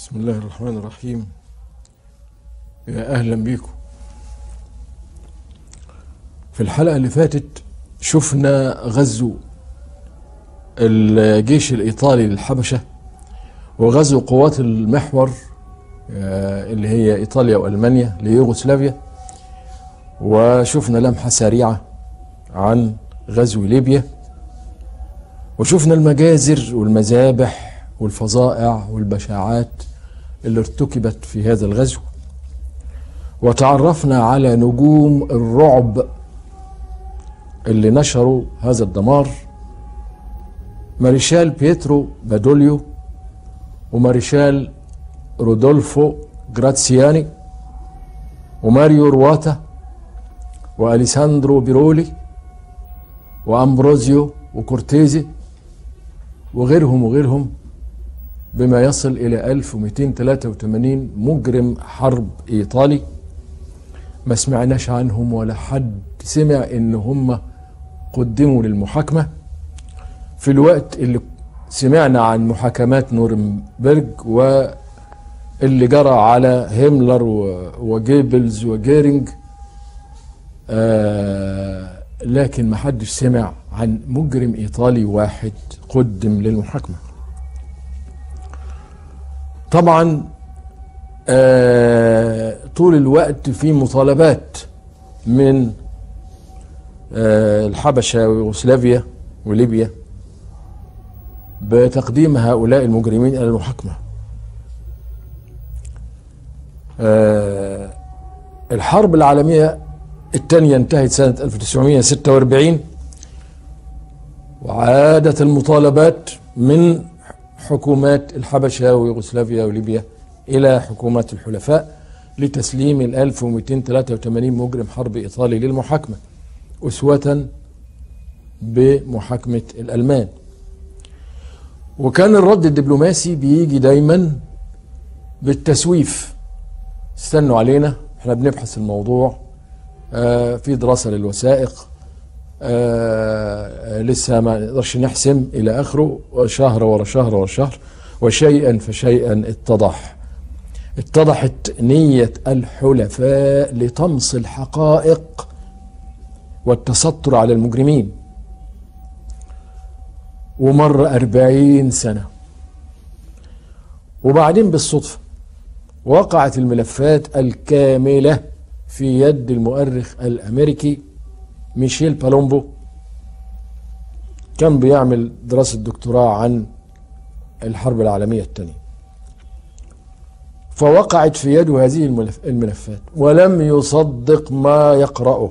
بسم الله الرحمن الرحيم يا أهلا بيكم في الحلقة اللي فاتت شفنا غزو الجيش الإيطالي للحبشة وغزو قوات المحور آه، اللي هي إيطاليا وألمانيا ليوغوسلافيا وشفنا لمحة سريعة عن غزو ليبيا وشفنا المجازر والمذابح والفظائع والبشاعات اللي ارتكبت في هذا الغزو وتعرفنا على نجوم الرعب اللي نشروا هذا الدمار ماريشال بيترو بادوليو وماريشال رودولفو جراتسياني وماريو رواتا واليساندرو بيرولي وامبروزيو وكورتيزي وغيرهم وغيرهم بما يصل إلى 1283 مجرم حرب إيطالي ما سمعناش عنهم ولا حد سمع إن هم قدموا للمحاكمة في الوقت اللي سمعنا عن محاكمات نورنبرج واللي جرى على هيملر و- وجيبلز وجيرنج آه لكن ما حدش سمع عن مجرم إيطالي واحد قدم للمحاكمة طبعا آه طول الوقت في مطالبات من آه الحبشة ويوغوسلافيا وليبيا بتقديم هؤلاء المجرمين إلى المحاكمة آه الحرب العالمية الثانية انتهت سنة 1946 وعادت المطالبات من حكومات الحبشة ويوغوسلافيا وليبيا إلى حكومات الحلفاء لتسليم ال 1283 مجرم حرب إيطالي للمحاكمة أسوة بمحاكمة الألمان وكان الرد الدبلوماسي بيجي دايما بالتسويف استنوا علينا احنا بنبحث الموضوع آه في دراسة للوثائق آه لسه ما نقدرش نحسم الى اخره شهر ورا شهر ورا شهر وشيئا فشيئا اتضح اتضحت نية الحلفاء لطمس الحقائق والتستر على المجرمين ومر أربعين سنة وبعدين بالصدفة وقعت الملفات الكاملة في يد المؤرخ الأمريكي ميشيل بالومبو كان بيعمل دراسة دكتوراه عن الحرب العالمية الثانية فوقعت في يده هذه الملف الملفات ولم يصدق ما يقرأه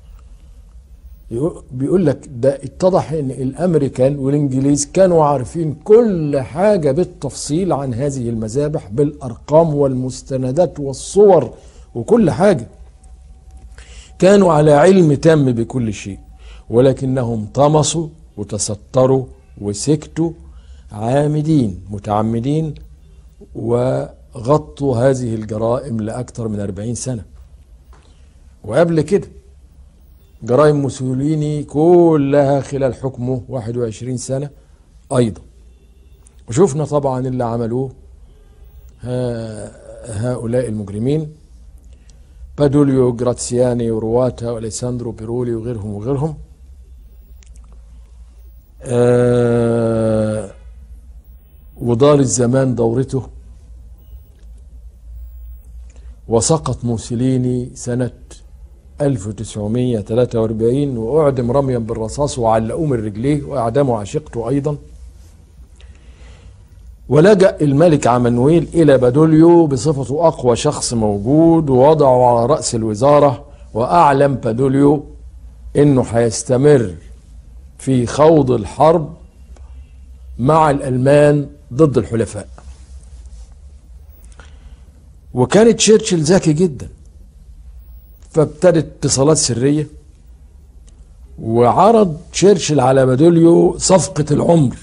يقو- بيقول لك ده اتضح ان الامريكان والانجليز كانوا عارفين كل حاجة بالتفصيل عن هذه المذابح بالارقام والمستندات والصور وكل حاجة كانوا على علم تام بكل شيء ولكنهم طمسوا وتستروا وسكتوا عامدين متعمدين وغطوا هذه الجرائم لأكثر من 40 سنة وقبل كده جرائم موسوليني كلها خلال حكمه 21 سنة أيضا وشفنا طبعا اللي عملوه ها- هؤلاء المجرمين بادوليو جراتسياني ورواتا واليساندرو بيرولي وغيرهم وغيرهم آه ودار الزمان دورته وسقط موسوليني سنة 1943 وأعدم رميا بالرصاص وعلقوه من رجليه وأعدموا عشيقته أيضا ولجأ الملك عمانويل إلى بادوليو بصفته أقوى شخص موجود ووضعه على رأس الوزارة وأعلم بادوليو إنه هيستمر في خوض الحرب مع الألمان ضد الحلفاء وكانت تشرشل ذكي جدا فابتدت اتصالات سرية وعرض تشرشل على بادوليو صفقة العمر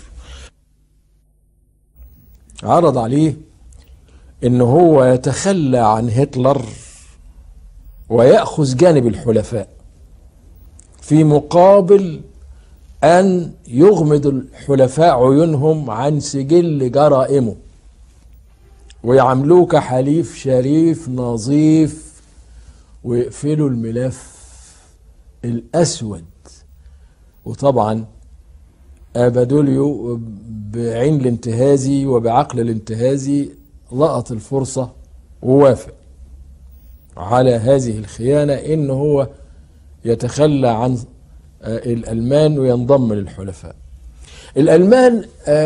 عرض عليه ان هو يتخلى عن هتلر ويأخذ جانب الحلفاء في مقابل أن يغمض الحلفاء عيونهم عن سجل جرائمه ويعاملوك حليف شريف نظيف ويقفلوا الملف الأسود وطبعا أبادوليو بعين الانتهازي وبعقل الانتهازي لقط الفرصة ووافق على هذه الخيانة إن هو يتخلى عن الألمان وينضم للحلفاء الألمان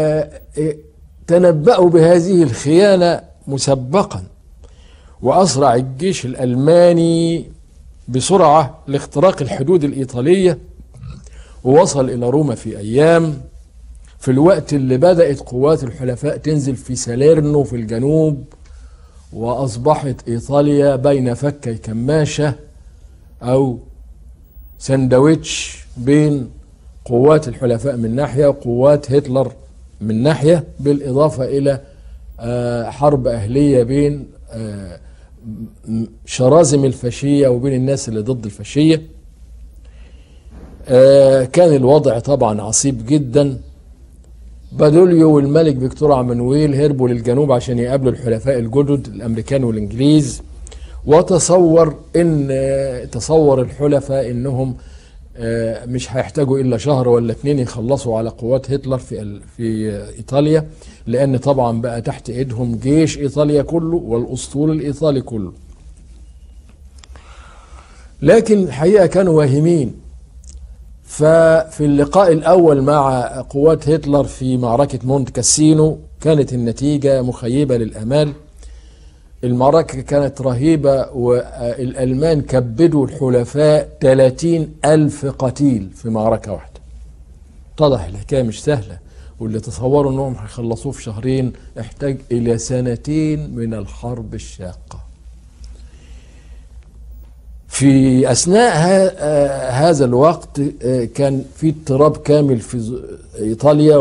تنبأوا بهذه الخيانة مسبقا وأسرع الجيش الألماني بسرعة لاختراق الحدود الإيطالية ووصل إلى روما في أيام في الوقت اللي بدأت قوات الحلفاء تنزل في ساليرنو في الجنوب وأصبحت إيطاليا بين فكي كماشة أو سندويتش بين قوات الحلفاء من ناحية وقوات هتلر من ناحية بالإضافة إلى حرب أهلية بين شرازم الفاشية وبين الناس اللي ضد الفاشية كان الوضع طبعا عصيب جدا بادوليو والملك فيكتور عمانويل هربوا للجنوب عشان يقابلوا الحلفاء الجدد الامريكان والانجليز وتصور ان تصور الحلفاء انهم مش هيحتاجوا الا شهر ولا اتنين يخلصوا على قوات هتلر في في ايطاليا لان طبعا بقى تحت ايدهم جيش ايطاليا كله والاسطول الايطالي كله لكن الحقيقه كانوا واهمين ففي اللقاء الأول مع قوات هتلر في معركة مونت كاسينو كانت النتيجة مخيبة للأمال المعركة كانت رهيبة والألمان كبدوا الحلفاء 30 ألف قتيل في معركة واحدة اتضح الحكاية مش سهلة واللي تصوروا أنهم هيخلصوه في شهرين احتاج إلى سنتين من الحرب الشاقة في اثناء هذا الوقت كان في اضطراب كامل في ايطاليا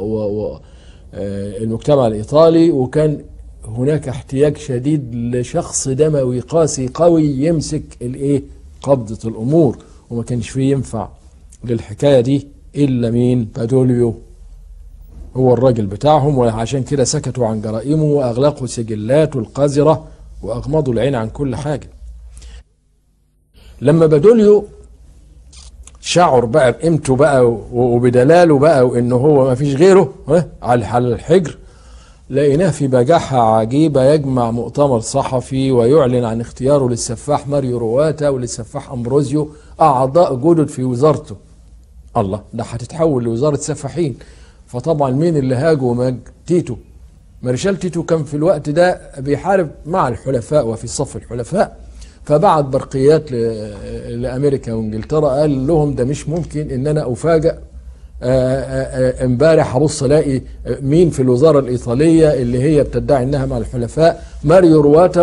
والمجتمع الايطالي وكان هناك احتياج شديد لشخص دموي قاسي قوي يمسك الايه قبضه الامور وما كانش فيه ينفع للحكايه دي الا مين بادوليو هو الراجل بتاعهم وعشان كده سكتوا عن جرائمه واغلقوا سجلاته القذره واغمضوا العين عن كل حاجه لما بادوليو شعر بقى بقيمته بقى وبدلاله بقى وانه هو ما فيش غيره على الحجر لقيناه في بجاحة عجيبة يجمع مؤتمر صحفي ويعلن عن اختياره للسفاح ماريو رواتا وللسفاح أمبروزيو أعضاء جدد في وزارته الله ده هتتحول لوزارة سفاحين فطبعا مين اللي هاجوا ماج تيتو مارشال تيتو كان في الوقت ده بيحارب مع الحلفاء وفي صف الحلفاء فبعت برقيات لامريكا وانجلترا قال لهم ده مش ممكن ان انا افاجئ امبارح هبص الاقي مين في الوزاره الايطاليه اللي هي بتدعي انها مع الحلفاء ماريو رواتا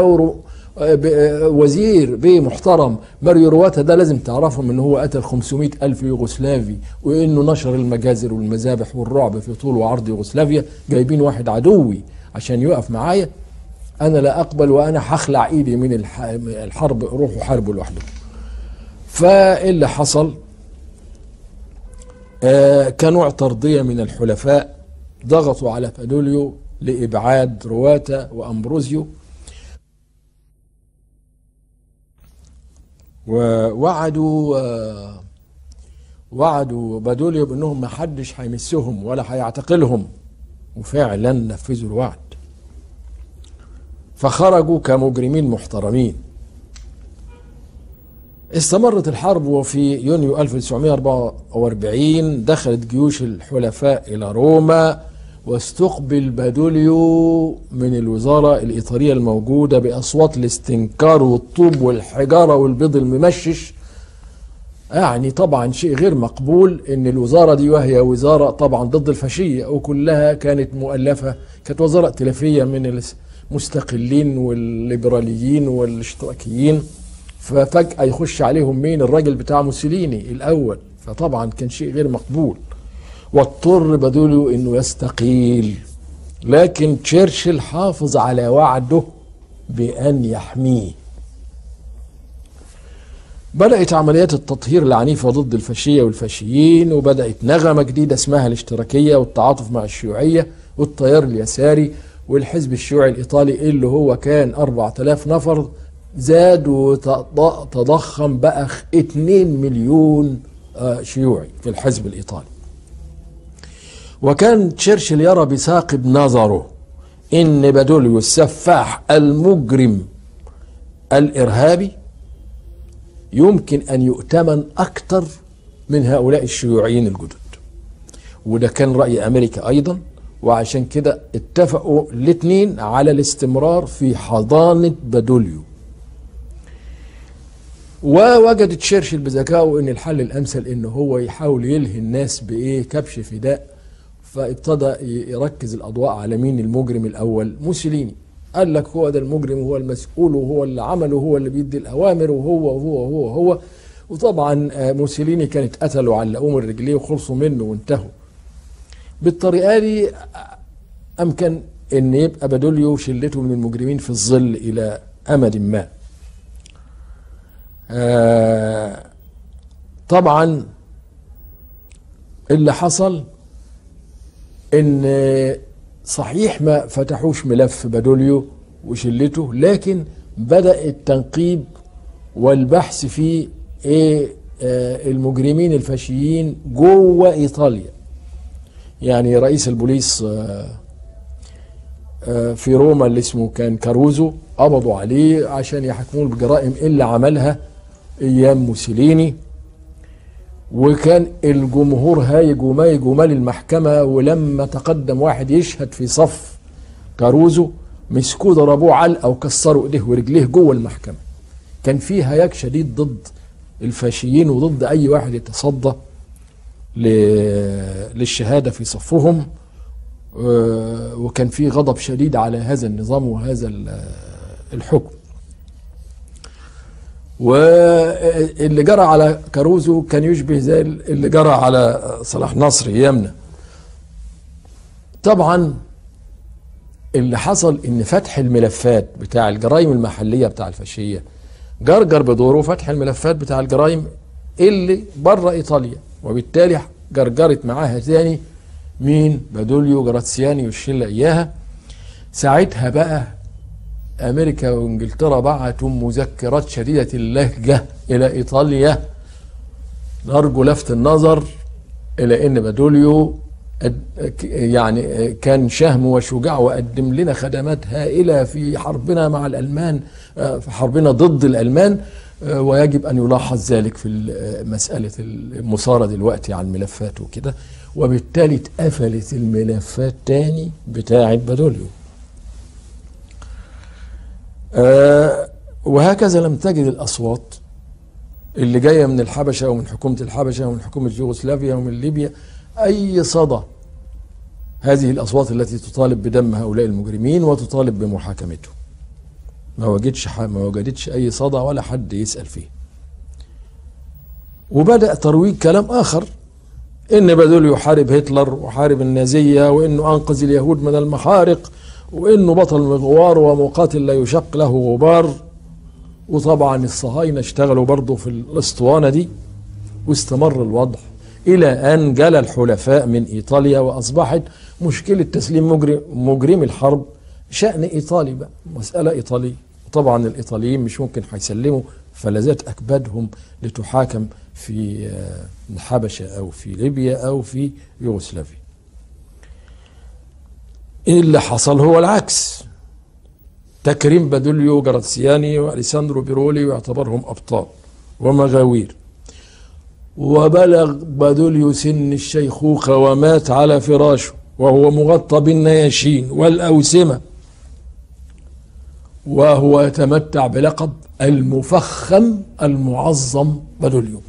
وزير بيه محترم ماريو رواتا ده لازم تعرفهم ان هو قتل 500 الف يوغوسلافي وانه نشر المجازر والمذابح والرعب في طول وعرض يوغوسلافيا جايبين واحد عدوي عشان يقف معايا انا لا اقبل وانا هخلع ايدي من الحرب روحوا حاربوا لوحدكم فاللي حصل آه كنوع ترضية من الحلفاء ضغطوا على بادوليو لإبعاد رواتا وأمبروزيو ووعدوا آه وعدوا بادوليو بأنهم ما حدش هيمسهم ولا هيعتقلهم وفعلا نفذوا الوعد فخرجوا كمجرمين محترمين استمرت الحرب وفي يونيو 1944 دخلت جيوش الحلفاء إلى روما واستقبل بادوليو من الوزارة الإيطالية الموجودة بأصوات الاستنكار والطوب والحجارة والبيض الممشش يعني طبعا شيء غير مقبول ان الوزارة دي وهي وزارة طبعا ضد الفاشية وكلها كانت مؤلفة كانت وزارة ائتلافية من المستقلين والليبراليين والاشتراكيين ففجأة يخش عليهم مين الراجل بتاع موسوليني الأول فطبعا كان شيء غير مقبول واضطر بادوليو انه يستقيل لكن تشرشل حافظ على وعده بأن يحميه بدأت عمليات التطهير العنيفة ضد الفاشية والفاشيين وبدأت نغمة جديدة اسمها الاشتراكية والتعاطف مع الشيوعية والتيار اليساري والحزب الشيوعي الإيطالي اللي هو كان 4000 نفر زاد وتضخم بقى 2 مليون آه، شيوعي في الحزب الإيطالي وكان تشرشل يرى بثاقب نظره ان بادوليو السفاح المجرم الارهابي يمكن ان يؤتمن اكثر من هؤلاء الشيوعيين الجدد وده كان راي امريكا ايضا وعشان كده اتفقوا الاثنين على الاستمرار في حضانه بادوليو ووجد تشرشل بذكائه ان الحل الامثل ان هو يحاول يلهي الناس بايه كبش فداء فابتدى يركز الاضواء على مين المجرم الاول موسوليني قال لك هو ده المجرم وهو المسؤول وهو اللي عمله وهو اللي بيدي الاوامر وهو وهو وهو وهو وطبعا موسوليني كانت قتلوا علقوه من رجليه وخلصوا منه وانتهوا بالطريقه دي امكن ان يبقى بادوليو وشلته من المجرمين في الظل الى امد ما آه طبعا اللي حصل ان صحيح ما فتحوش ملف بادوليو وشلته لكن بدأ التنقيب والبحث في ايه آه المجرمين الفاشيين جوه ايطاليا يعني رئيس البوليس آه آه في روما اللي اسمه كان كاروزو قبضوا عليه عشان يحكموه بالجرائم اللي عملها ايام موسوليني وكان الجمهور هايج ومايج ومال المحكمة ولما تقدم واحد يشهد في صف كاروزو مسكوه ضربوه علقة وكسروا ايديه ورجليه جوه المحكمة كان في هياج شديد ضد الفاشيين وضد اي واحد يتصدى للشهادة في صفهم وكان في غضب شديد على هذا النظام وهذا الحكم واللي جرى على كاروزو كان يشبه زي اللي جرى على صلاح نصر ايامنا طبعا اللي حصل ان فتح الملفات بتاع الجرائم المحليه بتاع الفاشيه جرجر بدوره فتح الملفات بتاع الجرائم اللي بره ايطاليا وبالتالي جرجرت معاها تاني مين بادوليو جراتسياني والشله اياها ساعتها بقى امريكا وانجلترا بعتوا مذكرات شديده اللهجه الى ايطاليا نرجو لفت النظر الى ان بادوليو يعني كان شهم وشجاع وقدم لنا خدمات هائله في حربنا مع الالمان في حربنا ضد الالمان ويجب ان يلاحظ ذلك في مساله المصارة دلوقتي على الملفات وكده وبالتالي اتقفلت الملفات تاني بتاعه بادوليو آه وهكذا لم تجد الأصوات اللي جاية من الحبشة ومن حكومة الحبشة ومن حكومة يوغوسلافيا ومن ليبيا أي صدى هذه الأصوات التي تطالب بدم هؤلاء المجرمين وتطالب بمحاكمته ما وجدش ما وجدتش أي صدى ولا حد يسأل فيه وبدأ ترويج كلام آخر إن بادول يحارب هتلر وحارب النازية وإنه أنقذ اليهود من المحارق وانه بطل مغوار ومقاتل لا يشق له غبار وطبعا الصهاينه اشتغلوا برضه في الاسطوانه دي واستمر الوضع الى ان جلى الحلفاء من ايطاليا واصبحت مشكله تسليم مجرم, مجرم الحرب شان ايطالي بقى مساله ايطاليه طبعا الايطاليين مش ممكن هيسلموا فلذات اكبادهم لتحاكم في الحبشه او في ليبيا او في يوغوسلافيا اللي حصل هو العكس تكريم بادوليو جراتسياني واليساندرو بيرولي ويعتبرهم ابطال ومغاوير وبلغ بادوليو سن الشيخوخه ومات على فراشه وهو مغطى بالنياشين والاوسمه وهو يتمتع بلقب المفخم المعظم بادوليو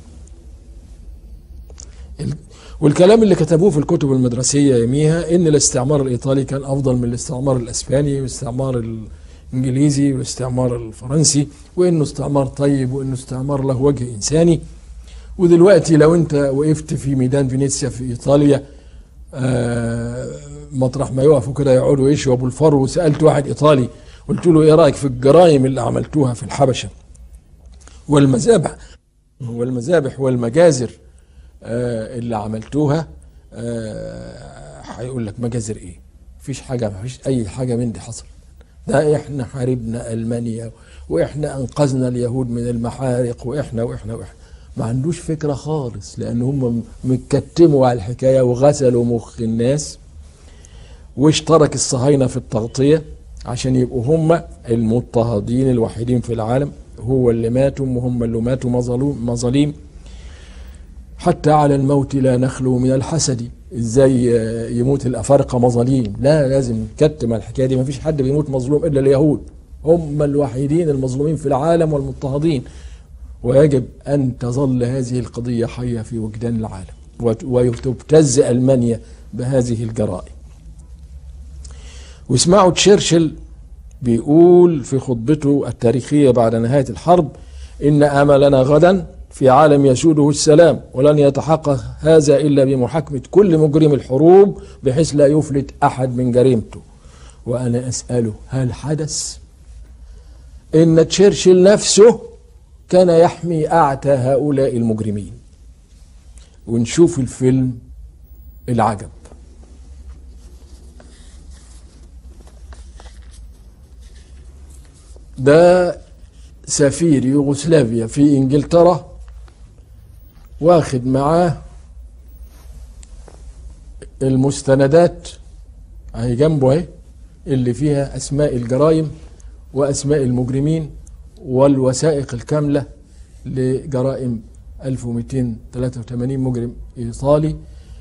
والكلام اللي كتبوه في الكتب المدرسية يوميها إن الاستعمار الإيطالي كان أفضل من الاستعمار الأسباني والاستعمار الإنجليزي والاستعمار الفرنسي وإنه استعمار طيب وإنه استعمار له وجه إنساني ودلوقتي لو أنت وقفت في ميدان فينيسيا في إيطاليا آه مطرح ما يقفوا كده يقعدوا يشربوا الفرو وسألت واحد إيطالي قلت له إيه رأيك في الجرائم اللي عملتوها في الحبشة والمذابح والمذابح والمجازر آه اللي عملتوها هيقول آه لك مجازر ايه مفيش حاجة مفيش أي حاجة من دي حصلت ده احنا حاربنا ألمانيا واحنا أنقذنا اليهود من المحارق واحنا واحنا واحنا ما عندوش فكرة خالص لأن هم متكتموا على الحكاية وغسلوا مخ الناس واشترك الصهاينة في التغطية عشان يبقوا هم المضطهدين الوحيدين في العالم هو اللي ماتوا وهم اللي ماتوا مظلوم مظاليم حتى على الموت لا نخلو من الحسد ازاي يموت الافارقه مظاليم لا لازم نكتم الحكايه دي ما فيش حد بيموت مظلوم الا اليهود هم الوحيدين المظلومين في العالم والمضطهدين ويجب ان تظل هذه القضيه حيه في وجدان العالم وتبتز المانيا بهذه الجرائم واسمعوا تشرشل بيقول في خطبته التاريخيه بعد نهايه الحرب ان املنا غدا في عالم يسوده السلام ولن يتحقق هذا إلا بمحاكمة كل مجرم الحروب بحيث لا يفلت أحد من جريمته وأنا أسأله هل حدث إن تشرشل نفسه كان يحمي أعتى هؤلاء المجرمين ونشوف الفيلم العجب ده سفير يوغوسلافيا في انجلترا واخد معاه المستندات اهي جنبه اهي اللي فيها اسماء الجرائم واسماء المجرمين والوثائق الكامله لجرائم 1283 مجرم ايطالي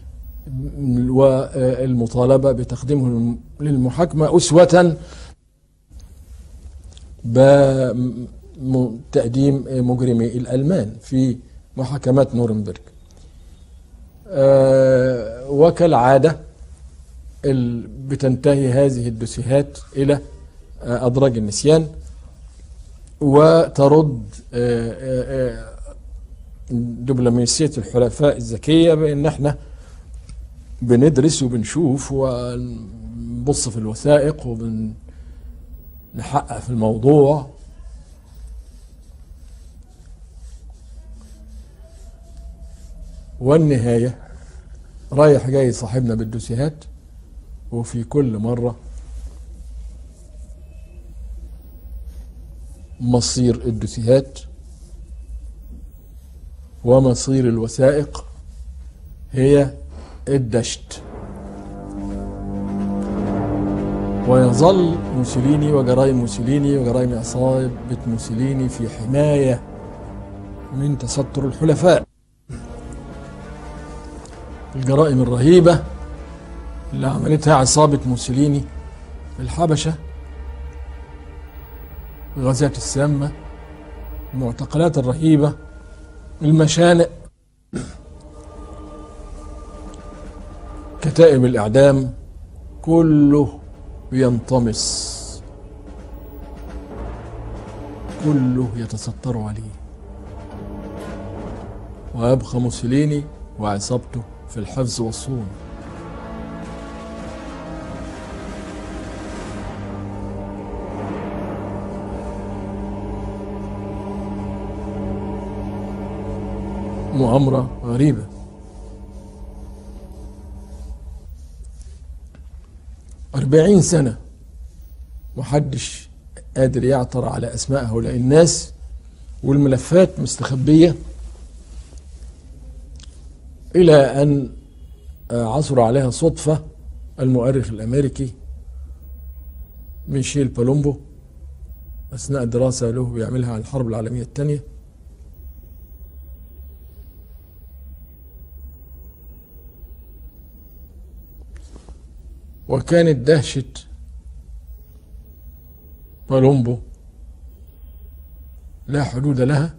والمطالبه بتقديمهم للمحاكمه اسوه بتقديم مجرمي الالمان في محاكمات نورنبرج أه وكالعادة بتنتهي هذه الدسيهات إلى أدراج النسيان وترد أه أه دبلوماسية الحلفاء الذكية بأن احنا بندرس وبنشوف ونبص في الوثائق وبنحقق في الموضوع والنهاية رايح جاي صاحبنا بالدوسيهات وفي كل مرة مصير الدوسيهات ومصير الوثائق هي الدشت ويظل موسوليني وجرائم موسوليني وجرائم عصابة موسوليني في حماية من تستر الحلفاء الجرائم الرهيبة اللي عملتها عصابة موسوليني في الحبشة الغازات السامة المعتقلات الرهيبة المشانق كتائب الإعدام كله بينطمس كله يتستر عليه ويبقى موسوليني وعصابته في الحفظ والصون مؤامرة غريبة أربعين سنة محدش قادر يعثر على أسماء هؤلاء الناس والملفات مستخبية إلى أن عثر عليها صدفة المؤرخ الأمريكي ميشيل بالومبو أثناء دراسة له بيعملها عن الحرب العالمية الثانية وكانت دهشة بالومبو لا حدود لها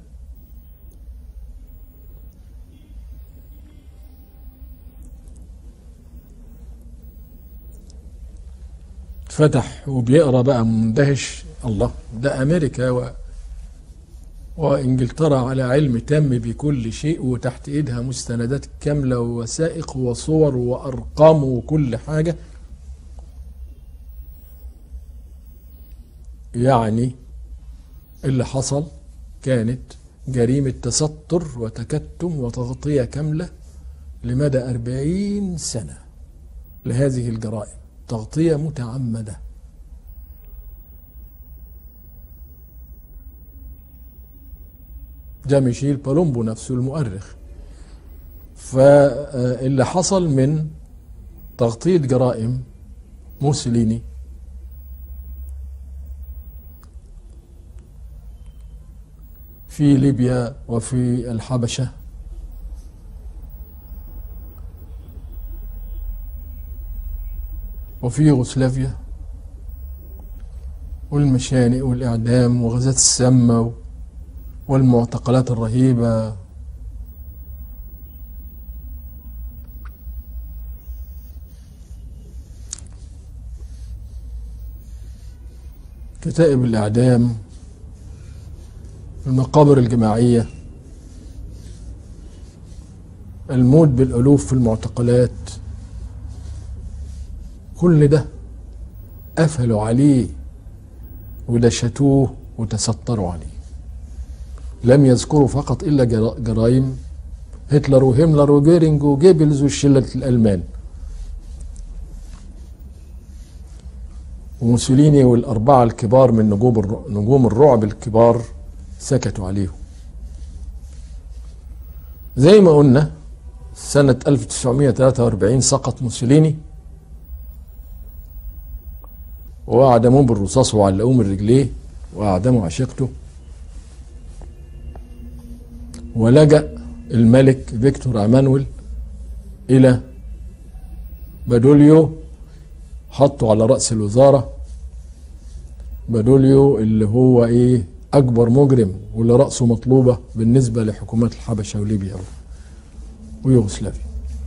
فتح وبيقرا بقى مندهش الله ده امريكا و وانجلترا على علم تام بكل شيء وتحت ايدها مستندات كامله ووثائق وصور وارقام وكل حاجه يعني اللي حصل كانت جريمة تستر وتكتم وتغطية كاملة لمدى أربعين سنة لهذه الجرائم تغطية متعمدة ده ميشيل بالومبو نفسه المؤرخ فاللي حصل من تغطية جرائم موسوليني في ليبيا وفي الحبشة وفي يوغوسلافيا والمشانق والإعدام وغازات السامة والمعتقلات الرهيبة كتائب الإعدام المقابر الجماعية الموت بالألوف في المعتقلات كل ده قفلوا عليه ودشتوه وتستروا عليه لم يذكروا فقط إلا جرائم هتلر وهملر وجيرنج وجيبلز والشلة الألمان وموسوليني والأربعة الكبار من نجوم نجوم الرعب الكبار سكتوا عليهم زي ما قلنا سنة 1943 سقط موسوليني وأعدموه بالرصاص وعلقوه من رجليه وأعدموا عشيقته ولجأ الملك فيكتور أمانويل إلى بادوليو حطه على رأس الوزارة بادوليو اللي هو إيه أكبر مجرم واللي رأسه مطلوبة بالنسبة لحكومات الحبشة وليبيا ويوغوسلافيا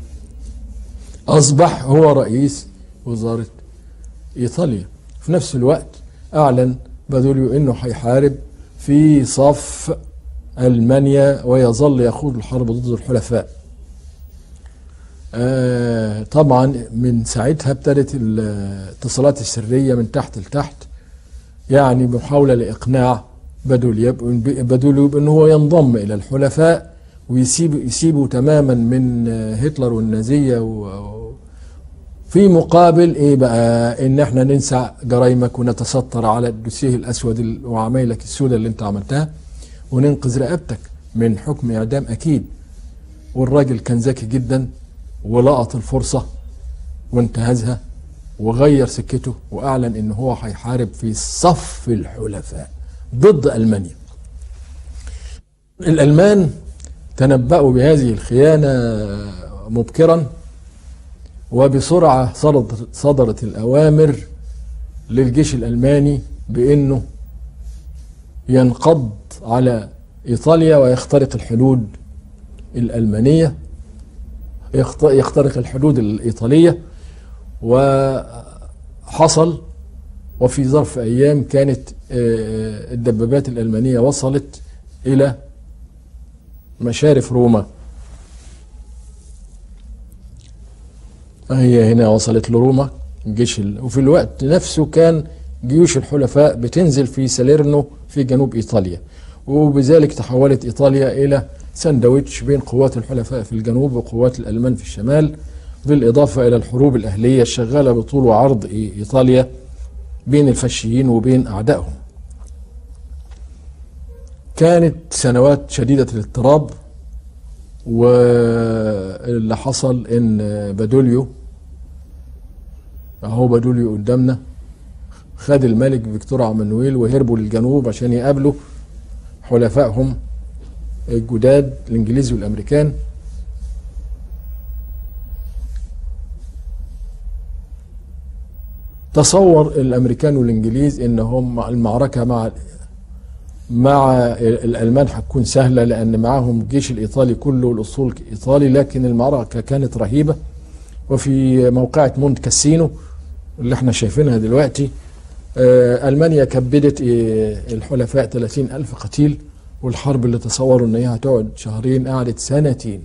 أصبح هو رئيس وزارة إيطاليا في نفس الوقت أعلن بادوليو أنه هيحارب في صف ألمانيا ويظل يخوض الحرب ضد الحلفاء آه طبعا من ساعتها ابتدت الاتصالات السرية من تحت لتحت يعني محاولة لإقناع بدوليو بدوليو بأن هو ينضم إلى الحلفاء ويسيب يسيبه تماما من هتلر والنازية و في مقابل ايه بقى ان احنا ننسى جرايمك ونتستر على الدوسيه الاسود وعمايلك السوداء اللي انت عملتها وننقذ رقبتك من حكم اعدام اكيد والراجل كان ذكي جدا ولقط الفرصه وانتهزها وغير سكته واعلن ان هو هيحارب في صف الحلفاء ضد المانيا الالمان تنبأوا بهذه الخيانه مبكرا وبسرعه صدرت صدرت الاوامر للجيش الالماني بانه ينقض على ايطاليا ويخترق الحدود الالمانيه يخترق الحدود الايطاليه وحصل وفي ظرف ايام كانت الدبابات الالمانيه وصلت الى مشارف روما هي هنا وصلت لروما الجيش وفي الوقت نفسه كان جيوش الحلفاء بتنزل في ساليرنو في جنوب ايطاليا وبذلك تحولت ايطاليا الى ساندويتش بين قوات الحلفاء في الجنوب وقوات الالمان في الشمال بالاضافه الى الحروب الاهليه الشغاله بطول وعرض ايطاليا بين الفاشيين وبين اعدائهم. كانت سنوات شديده الاضطراب واللي حصل ان بادوليو اهو بادوليو قدامنا خد الملك فيكتور عمانويل وهربوا للجنوب عشان يقابلوا حلفائهم الجداد الانجليز والامريكان تصور الامريكان والانجليز ان هم المعركه مع مع الالمان هتكون سهله لان معاهم الجيش الايطالي كله والاصول ايطالي لكن المعركه كانت رهيبه وفي موقعة مونت كاسينو اللي احنا شايفينها دلوقتي ألمانيا كبدت الحلفاء 30 ألف قتيل والحرب اللي تصوروا ان هي هتقعد شهرين قعدت سنتين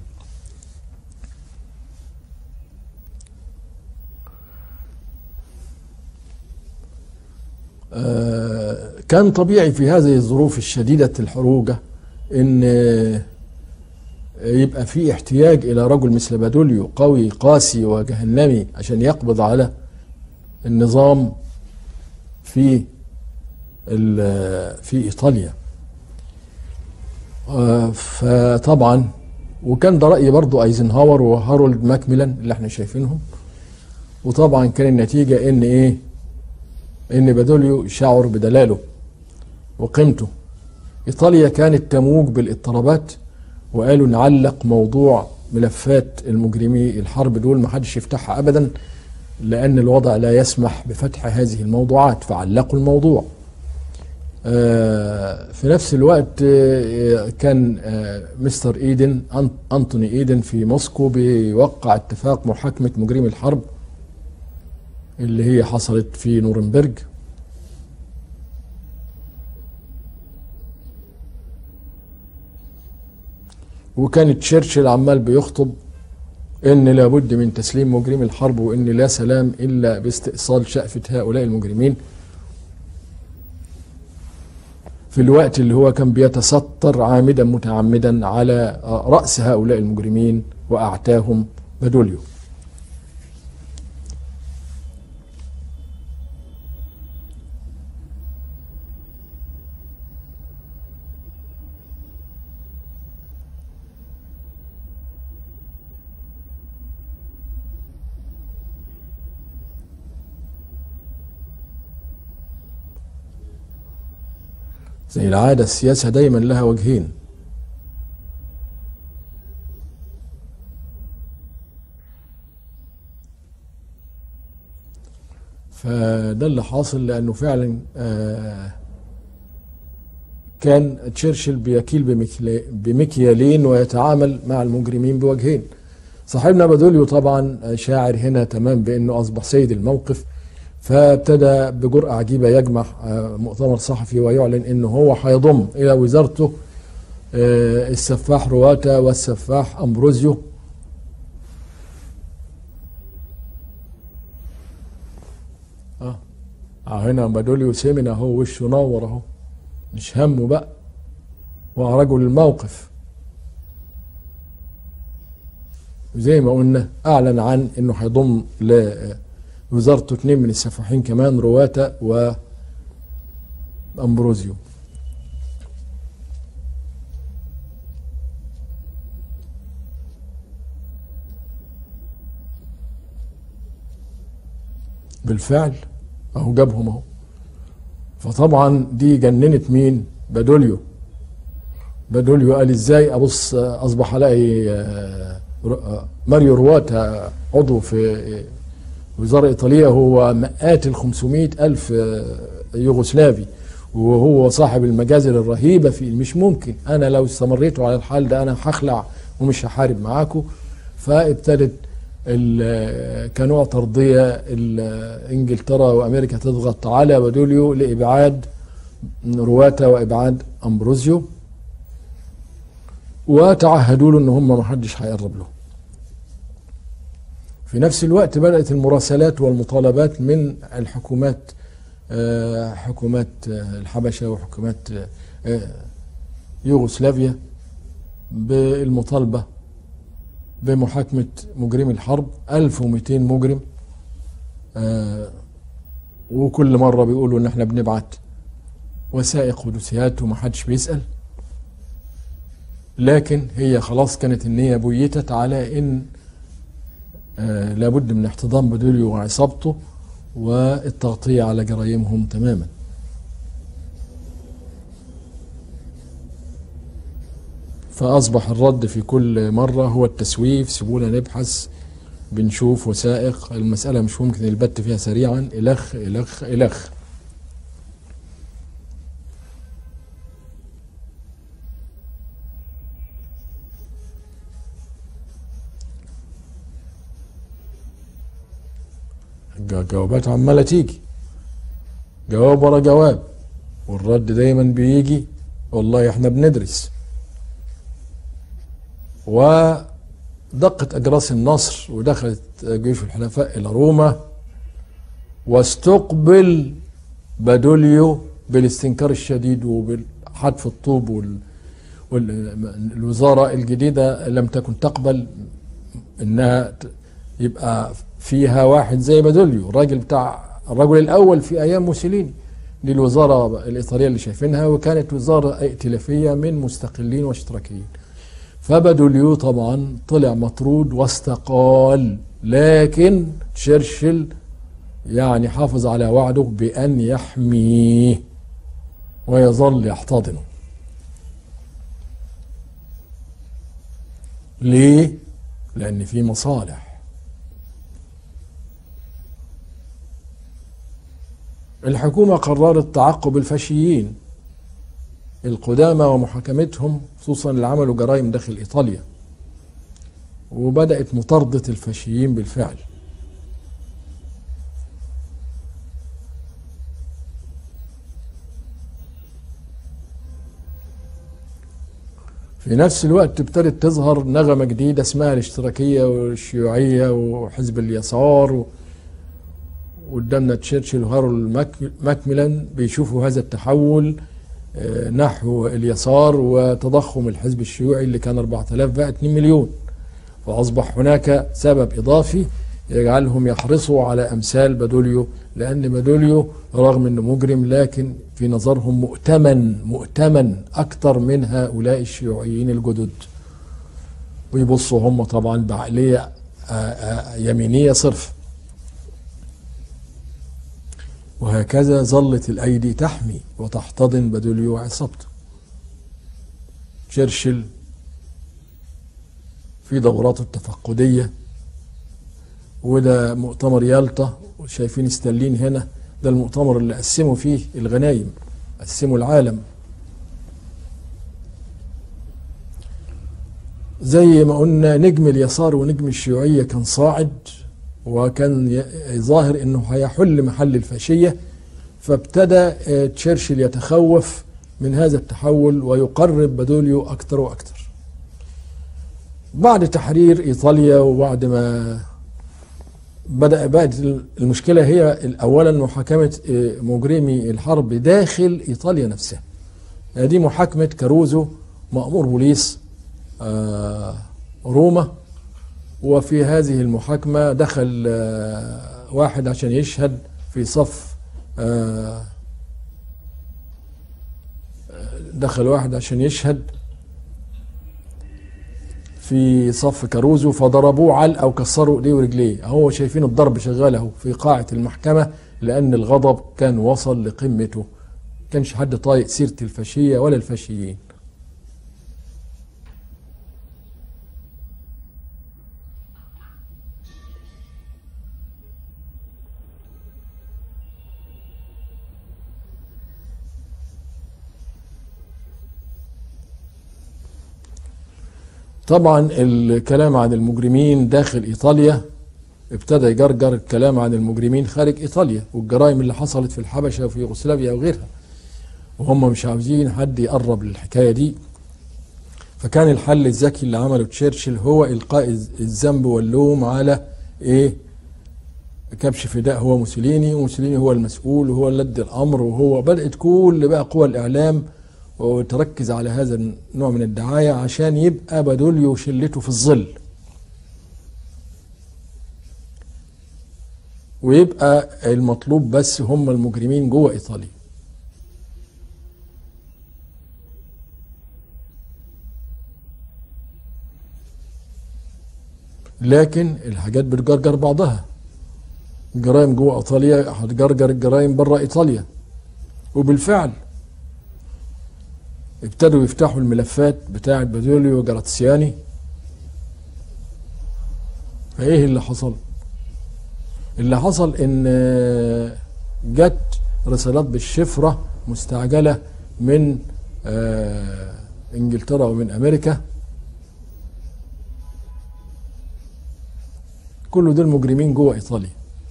كان طبيعي في هذه الظروف الشديدة الحروجة ان يبقى في احتياج الى رجل مثل بادوليو قوي قاسي وجهنمي عشان يقبض على النظام في ال- في ايطاليا آه، فطبعا وكان ده راي برضو ايزنهاور وهارولد ماكميلان اللي احنا شايفينهم وطبعا كان النتيجه ان ايه ان بادوليو شعر بدلاله وقيمته ايطاليا كانت تموج بالاضطرابات وقالوا نعلق موضوع ملفات المجرمي الحرب دول ما حدش يفتحها ابدا لان الوضع لا يسمح بفتح هذه الموضوعات فعلقوا الموضوع آه، في نفس الوقت آه، كان آه، مستر ايدن أن- انتوني ايدن في موسكو بيوقع اتفاق محاكمه مجرمي الحرب اللي هي حصلت في نورنبرج وكان تشرشل عمال بيخطب ان لابد من تسليم مجرمي الحرب وان لا سلام الا باستئصال شأفة هؤلاء المجرمين في الوقت اللي هو كان بيتستر عامدا متعمدا على رأس هؤلاء المجرمين وأعتاهم بدوليو زي العادة السياسة دايما لها وجهين فده اللي حاصل لأنه فعلا آه، كان تشرشل بيكيل بمكيال- بمكيالين ويتعامل مع المجرمين بوجهين صاحبنا بادوليو طبعا شاعر هنا تمام بأنه أصبح سيد الموقف فابتدى بجرأة عجيبة يجمع آه، مؤتمر صحفي ويعلن انه هو هيضم الى وزارته آه، السفاح رواتا والسفاح امبروزيو اه آه، هنا بادوليو سيمن اهو وشه نور اهو مش همه بقى هو رجل الموقف وزي ما قلنا اعلن عن انه هيضم لوزارته اثنين من السفاحين كمان رواتا وامبروزيو بالفعل اهو جابهم اهو فطبعا دي جننت مين بادوليو بادوليو قال ازاي ابص اصبح الاقي آه، ر- آه، ماريو رواتا عضو في وزارة إيطالية هو مئات ال 500 ألف آه، يوغوسلافي وهو صاحب المجازر الرهيبة في مش ممكن أنا لو استمريتوا على الحال ده أنا هخلع ومش هحارب معاكم فابتدت ال- كنوع ترضية ال- إنجلترا وأمريكا تضغط على بادوليو لإبعاد رواتا وإبعاد أمبروزيو وتعهدوا له ان هم ما حدش هيقرب له في نفس الوقت بدأت المراسلات والمطالبات من الحكومات آه، حكومات آه، الحبشة وحكومات آه، آه، يوغوسلافيا بالمطالبة بمحاكمة مجرمي الحرب 1200 مجرم آه، وكل مرة بيقولوا ان احنا بنبعت وثائق ودوسيات ومحدش بيسأل لكن هي خلاص كانت النية بيتت على ان آه لابد من احتضان بادوليو وعصابته والتغطية على جرائمهم تماما فأصبح الرد في كل مرة هو التسويف سيبونا نبحث بنشوف وثائق المسألة مش ممكن البت فيها سريعا إلخ إلخ إلخ الج- جوابات عمالة تيجي جواب ورا جواب والرد دايما بيجي والله احنا بندرس ودقت أجراس النصر ودخلت جيوش الحلفاء إلى روما واستقبل بادوليو بالاستنكار الشديد وبالحتف الطوب وال والوزارة الجديدة لم تكن تقبل انها ت- يبقى فيها واحد زي بادوليو الراجل بتاع الرجل الاول في ايام موسوليني دي الوزاره الايطاليه اللي شايفينها وكانت وزاره ائتلافيه من مستقلين واشتراكيين فبادوليو طبعا طلع مطرود واستقال لكن تشرشل يعني حافظ على وعده بأن يحميه ويظل يحتضنه ليه؟ لأن في مصالح الحكومة قررت تعقب الفاشيين القدامى ومحاكمتهم خصوصا اللي عملوا جرائم داخل إيطاليا وبدأت مطاردة الفاشيين بالفعل في نفس الوقت ابتدت تظهر نغمة جديدة اسمها الاشتراكية والشيوعية وحزب اليسار و... قدامنا تشرشل وهارول ماكميلان بيشوفوا هذا التحول نحو اليسار وتضخم الحزب الشيوعي اللي كان 4000 بقى 2 مليون فأصبح هناك سبب إضافي يجعلهم يحرصوا على أمثال بادوليو لأن بادوليو رغم أنه مجرم لكن في نظرهم مؤتمن مؤتمن أكثر من هؤلاء الشيوعيين الجدد ويبصوا هم طبعا بعقلية يمينية صرف وهكذا ظلت الأيدي تحمي وتحتضن بادوليو وعصابته تشرشل في دوراته التفقدية وده مؤتمر يالطا وشايفين ستالين هنا ده المؤتمر اللي قسموا فيه الغنايم قسموا العالم زي ما قلنا نجم اليسار ونجم الشيوعية كان صاعد وكان ظاهر انه هيحل محل الفاشية فابتدى تشرشل يتخوف من هذا التحول ويقرب بادوليو اكثر واكثر بعد تحرير ايطاليا وبعد ما بدا بقت المشكله هي اولا محاكمه مجرمي الحرب داخل ايطاليا نفسها دي محاكمه كاروزو مامور بوليس روما وفي هذه المحاكمه دخل واحد عشان يشهد في صف دخل واحد عشان يشهد في صف كاروزو فضربوه علقه وكسروا ايديه ورجليه هو شايفين الضرب شغال اهو في قاعه المحكمه لان الغضب كان وصل لقمته كانش حد طايق سيره الفاشيه ولا الفاشيين طبعا الكلام عن المجرمين داخل ايطاليا ابتدى يجرجر الكلام عن المجرمين خارج ايطاليا والجرائم اللي حصلت في الحبشه وفي يوغوسلافيا وغيرها وهم مش عاوزين حد يقرب للحكايه دي فكان الحل الذكي اللي عمله تشرشل هو القاء الذنب واللوم على ايه كبش فداء هو موسوليني وموسوليني هو المسؤول وهو اللي ادى الامر وهو بدات كل بقى قوى الاعلام وتركز على هذا النوع من الدعاية عشان يبقى بادوليو شلته في الظل ويبقى المطلوب بس هم المجرمين جوه إيطاليا لكن الحاجات بتجرجر بعضها الجرائم جوه ايطاليا هتجرجر الجرائم بره ايطاليا وبالفعل ابتدوا يفتحوا الملفات بتاعة بادوليو وجراتسياني فايه اللي حصل اللي حصل ان جت رسالات بالشفرة مستعجلة من انجلترا ومن امريكا كل دول مجرمين جوه ايطاليا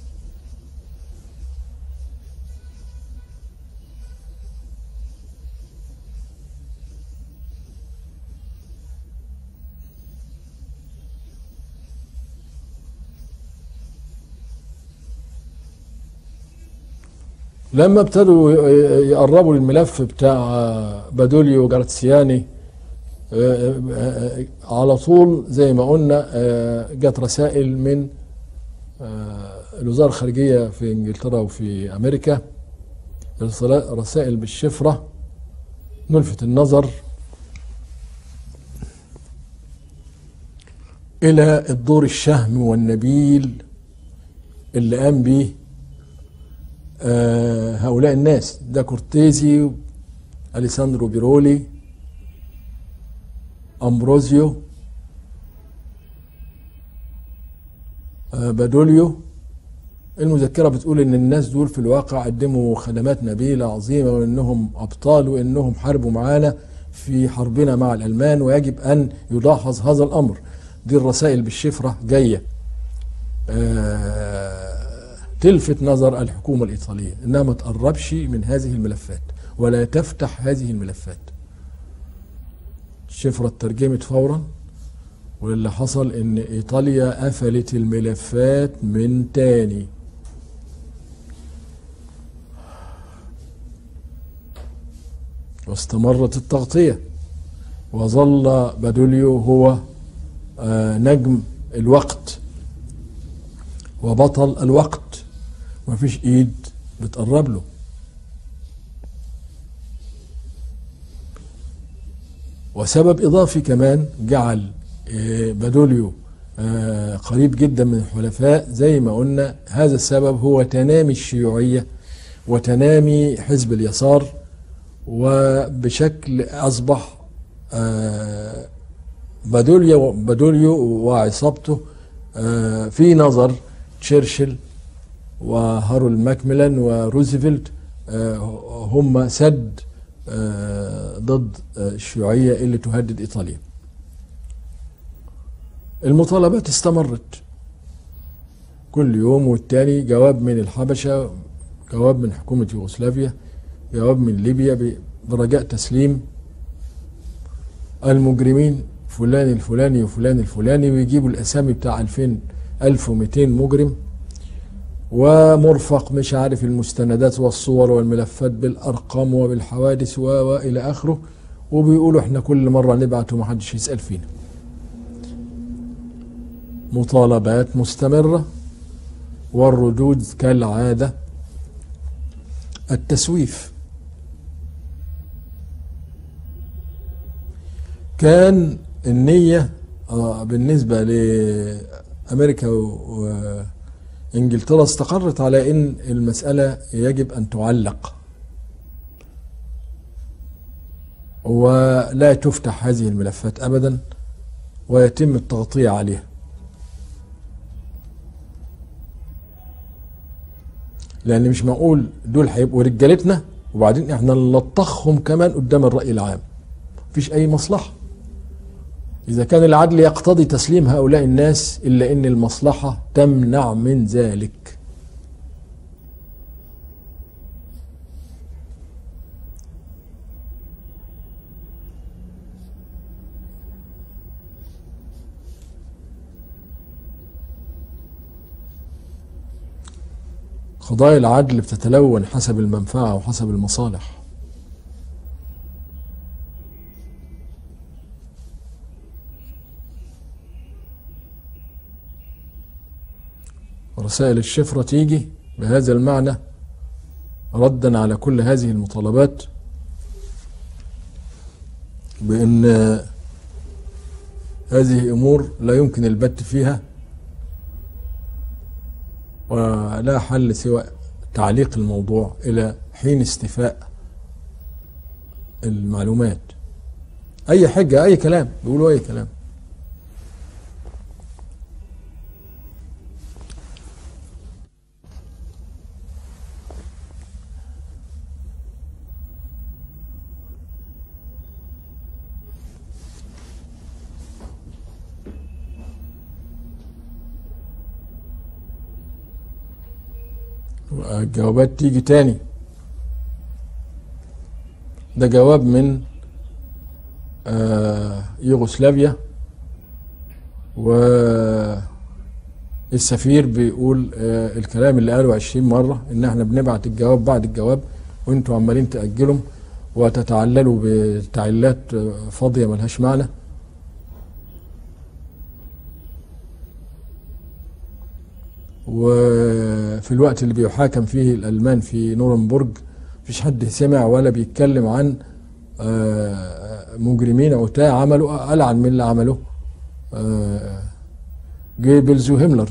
لما ابتدوا يقربوا للملف بتاع بادوليو جارتسياني على طول زي ما قلنا جت رسائل من الوزارة الخارجية في انجلترا وفي امريكا ارسال رسائل بالشفرة نلفت النظر الى الدور الشهم والنبيل اللي قام به آه هؤلاء الناس ده كورتيزي اليساندرو بيرولي امبروزيو آه بادوليو المذكرة بتقول ان الناس دول في الواقع قدموا خدمات نبيلة عظيمة وانهم ابطال وانهم حاربوا معانا في حربنا مع الالمان ويجب ان يلاحظ هذا الامر دي الرسائل بالشفرة جاية آه تلفت نظر الحكومة الإيطالية إنها ما تقربش من هذه الملفات ولا تفتح هذه الملفات الشفرة اترجمت فورا واللي حصل إن إيطاليا قفلت الملفات من تاني واستمرت التغطية وظل بادوليو هو آه نجم الوقت وبطل الوقت مفيش ايد بتقرب له وسبب اضافي كمان جعل آه بادوليو آه قريب جدا من الحلفاء زي ما قلنا هذا السبب هو تنامي الشيوعيه وتنامي حزب اليسار وبشكل اصبح بادوليو بادوليو وعصابته في نظر تشرشل وهارول ماكميلان وروزفلت هم سد ضد الشيوعية اللي تهدد إيطاليا المطالبات استمرت كل يوم والتاني جواب من الحبشة جواب من حكومة يوغوسلافيا جواب من ليبيا برجاء تسليم المجرمين فلان الفلاني وفلان الفلاني ويجيبوا الاسامي بتاع 2000 1200 مجرم ومرفق مش عارف المستندات والصور والملفات بالارقام وبالحوادث والى اخره وبيقولوا احنا كل مره نبعت ومحدش يسال فينا مطالبات مستمره والردود كالعاده التسويف كان النية بالنسبة لأمريكا وإنجلترا استقرت على أن المسألة يجب أن تعلق ولا تفتح هذه الملفات أبدا ويتم التغطية عليها لأن مش معقول دول هيبقوا رجالتنا وبعدين احنا نلطخهم كمان قدام الرأي العام مفيش أي مصلحة إذا كان العدل يقتضي تسليم هؤلاء الناس إلا أن المصلحة تمنع من ذلك قضايا العدل بتتلون حسب المنفعة وحسب المصالح رسائل الشفرة تيجي بهذا المعنى ردا على كل هذه المطالبات بأن هذه أمور لا يمكن البت فيها ولا حل سوى تعليق الموضوع إلى حين استيفاء المعلومات أي حجة أي كلام بيقولوا أي كلام الجوابات تيجي تاني ده جواب من آه يوغوسلافيا والسفير بيقول آه الكلام اللي قاله 20 مرة ان احنا بنبعت الجواب بعد الجواب وانتوا عمالين تأجلهم وتتعللوا بتعليلات فاضية ملهاش معنى وفي الوقت اللي بيحاكم فيه الألمان في نورنبرج مفيش حد سمع ولا بيتكلم عن آه، مجرمين عتاة عملوا ألعن من اللي عمله آه، جيبلز وهملر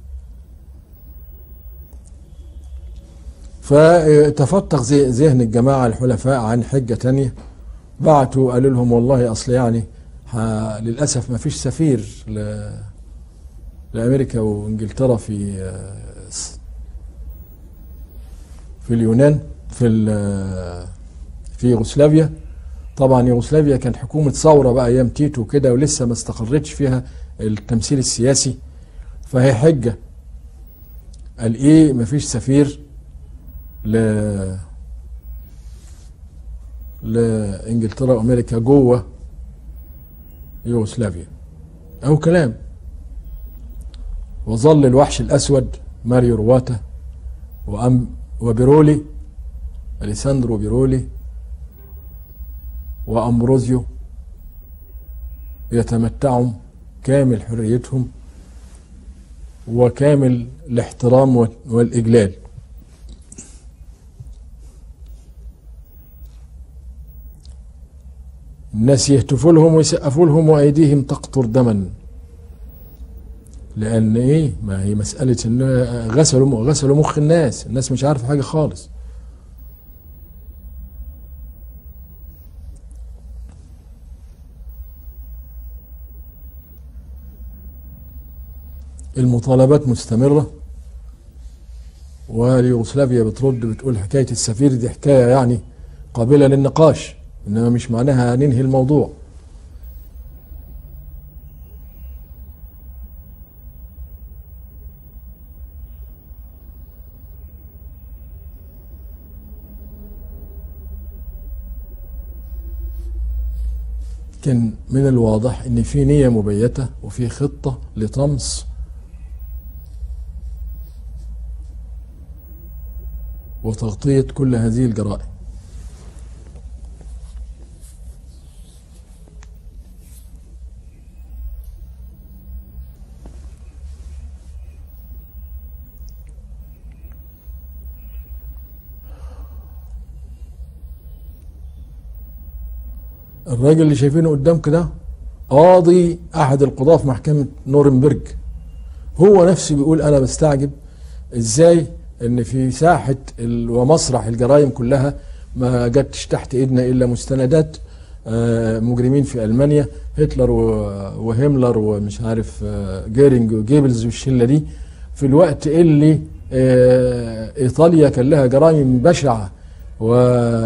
فتفتق ذه- ذهن الجماعة الحلفاء عن حجة تانية بعتوا قالوا لهم والله أصل يعني ه- للأسف ما فيش سفير ل... لأمريكا وإنجلترا في آه، س- في اليونان في ال- في يوغوسلافيا طبعا يوغوسلافيا كان حكومة ثورة بقى أيام تيتو كده ولسه ما استقرتش فيها التمثيل السياسي فهي حجة قال إيه مفيش سفير ل لإنجلترا وأمريكا جوه يوغوسلافيا أو كلام وظل الوحش الأسود ماريو رواتا وأم وبيرولي أليساندرو بيرولي وأمبروزيو يتمتعوا كامل حريتهم وكامل الاحترام وال- والإجلال الناس يهتفوا لهم ويسقفوا لهم وأيديهم تقطر دما لأن إيه ما هي مسألة إن غسلوا غسلوا مخ الناس الناس مش عارفة حاجة خالص المطالبات مستمرة ويوغوسلافيا بترد بتقول حكاية السفير دي حكاية يعني قابلة للنقاش إنما مش معناها ننهي الموضوع كان من الواضح ان في نية مبيتة وفي خطة لطمس وتغطية كل هذه الجرائم الراجل اللي شايفينه قدامك ده قاضي احد القضاة في محكمة نورنبرج هو نفسه بيقول انا بستعجب ازاي ان في ساحة ال- ومسرح الجرائم كلها ما جاتش تحت ايدنا الا مستندات آه، مجرمين في المانيا هتلر و- وهملر ومش عارف آه، جيرنج وجيبلز والشله دي في الوقت اللي آه، ايطاليا كان لها جرائم بشعه و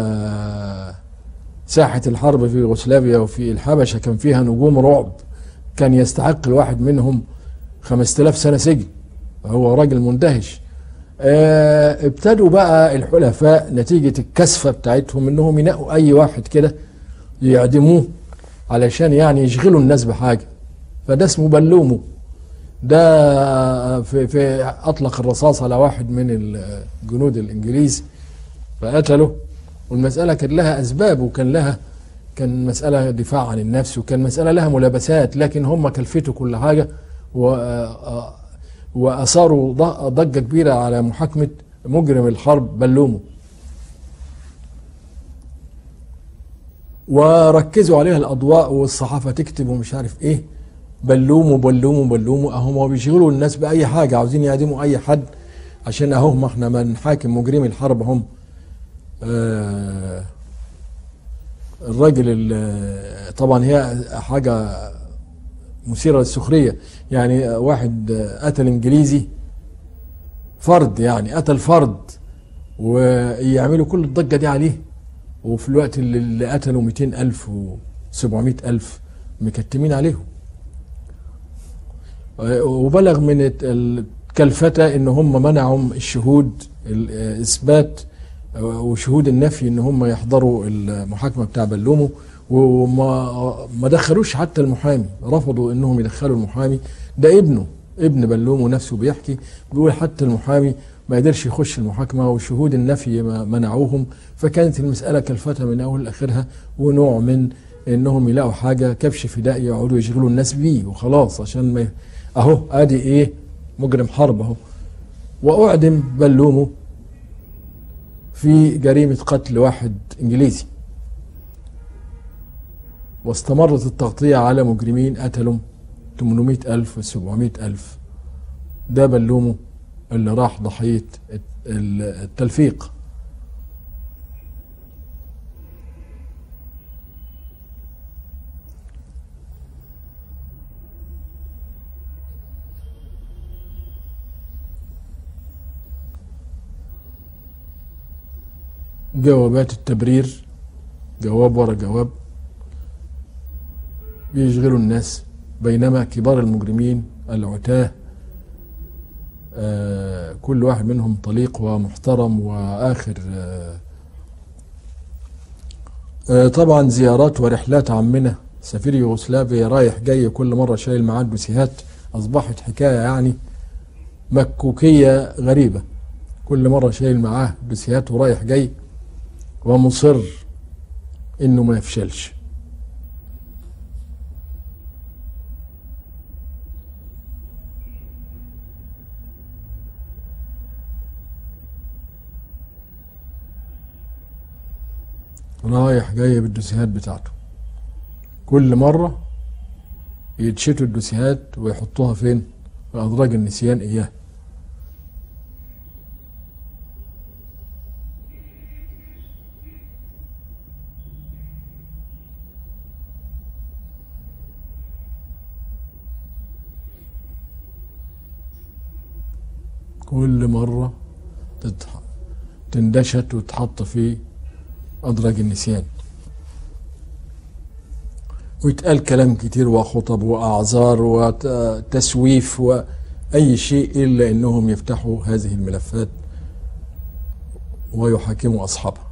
ساحة الحرب في يوغوسلافيا وفي الحبشة كان فيها نجوم رعب كان يستحق الواحد منهم 5000 سنة سجن هو راجل مندهش آه، ابتدوا بقى الحلفاء نتيجة الكثفة بتاعتهم انهم ينقوا اي واحد كده يعدموه علشان يعني يشغلوا الناس بحاجة فده اسمه بلومه ده في, في اطلق الرصاص على واحد من الجنود الانجليز فقتله والمسألة كان لها أسباب وكان لها كان مسألة دفاع عن النفس وكان مسألة لها ملابسات لكن هم كلفتوا كل حاجة و آه، وأثاروا ض- ضجة كبيرة على محاكمة مجرم الحرب بلومه وركزوا عليها الأضواء والصحافة تكتب ومش عارف إيه بلوموا بلوموا بلوموا أهم بيشغلوا الناس بأي حاجة عاوزين يعدموا أي حد عشان أهو ما احنا ما نحاكم مجرمي الحرب هم آه، الراجل ال- طبعا هي حاجة مثيرة للسخرية يعني واحد قتل انجليزي فرد يعني قتل فرد ويعملوا كل الضجة دي عليه وفي الوقت اللي اللي قتلوا 200 ألف و 700 ألف مكتمين عليهم وبلغ من الت- الكلفتة ان هم منعوا الشهود الاثبات وشهود النفي ان هم يحضروا المحاكمه بتاع بلومه وما ما دخلوش حتى المحامي رفضوا انهم يدخلوا المحامي ده ابنه ابن بلومه نفسه بيحكي بيقول حتى المحامي ما قدرش يخش المحاكمه وشهود النفي ما- منعوهم فكانت المساله كلفتها من اول لاخرها ونوع من انهم يلاقوا حاجه كبش فداء يقعدوا يشغلوا الناس بيه وخلاص عشان ما ي- اهو ادي ايه مجرم حرب اهو وأعدم بلومه في جريمة قتل واحد إنجليزي واستمرت التغطية على مجرمين قتلوا 800 ألف و 700 ألف ده بلومه اللي راح ضحية التلفيق جوابات التبرير جواب ورا جواب بيشغلوا الناس بينما كبار المجرمين العتاه آه كل واحد منهم طليق ومحترم واخر آه آه طبعا زيارات ورحلات عمنا سفير يوغوسلافيا رايح جاي كل مره شايل معاه دوسيهات اصبحت حكايه يعني مكوكيه غريبه كل مره شايل معاه دوسيهات ورايح جاي ومصر انه ما يفشلش رايح جاي بالدوسيهات بتاعته كل مرة يتشتوا الدوسيهات ويحطوها فين في أدراج النسيان إياه كل مرة تندشت وتحط في أدراج النسيان ويتقال كلام كتير وخطب وأعذار وتسويف وأي شيء إلا أنهم يفتحوا هذه الملفات ويحاكموا أصحابها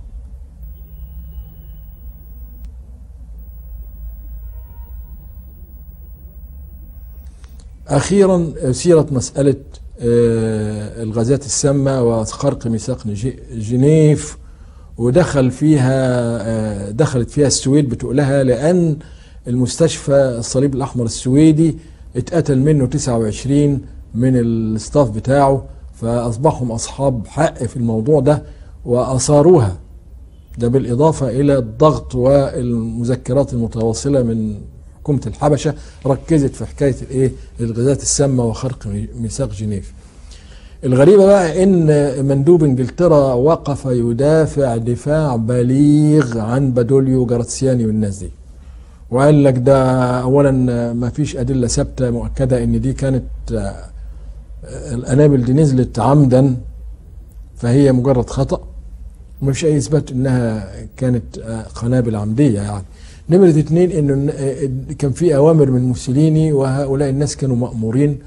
أخيرا سيرة مسألة الغازات السامة وخرق ميثاق جنيف ودخل فيها دخلت فيها السويد بتقولها لأن المستشفى الصليب الأحمر السويدي اتقتل منه 29 من الستاف بتاعه فأصبحهم أصحاب حق في الموضوع ده وأثاروها ده بالإضافة إلى الضغط والمذكرات المتواصلة من حكومة الحبشة ركزت في حكاية الإيه الغازات السامة وخرق ميثاق جنيف الغريبة بقى ان مندوب انجلترا وقف يدافع دفاع بليغ عن بادوليو جراتسياني والناس دي وقال لك ده اولا ما فيش ادلة ثابتة مؤكدة ان دي كانت الانابل دي نزلت عمدا فهي مجرد خطأ وما فيش اي اثبات انها كانت قنابل عمدية يعني نمرة اتنين انه كان في اوامر من موسوليني وهؤلاء الناس كانوا مأمورين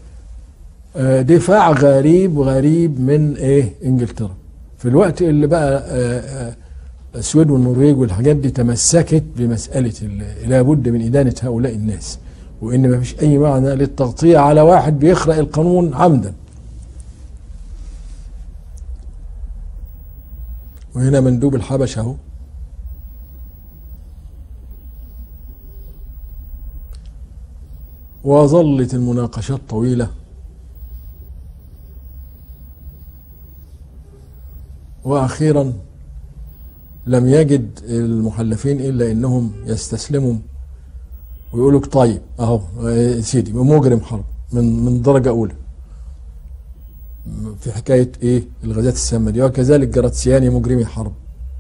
دفاع غريب غريب من ايه انجلترا في الوقت اللي بقى السويد والنرويج والحاجات دي تمسكت بمسألة لابد من إدانة هؤلاء الناس وإن ما فيش أي معنى للتغطية على واحد بيخرق القانون عمدا وهنا مندوب الحبش اهو وظلت المناقشات طويله واخيرا لم يجد المحلفين الا انهم يستسلموا ويقولوا لك طيب اهو يا سيدي مجرم حرب من من درجه اولى في حكايه ايه الغازات السامه دي وكذلك جراتسياني مجرمي حرب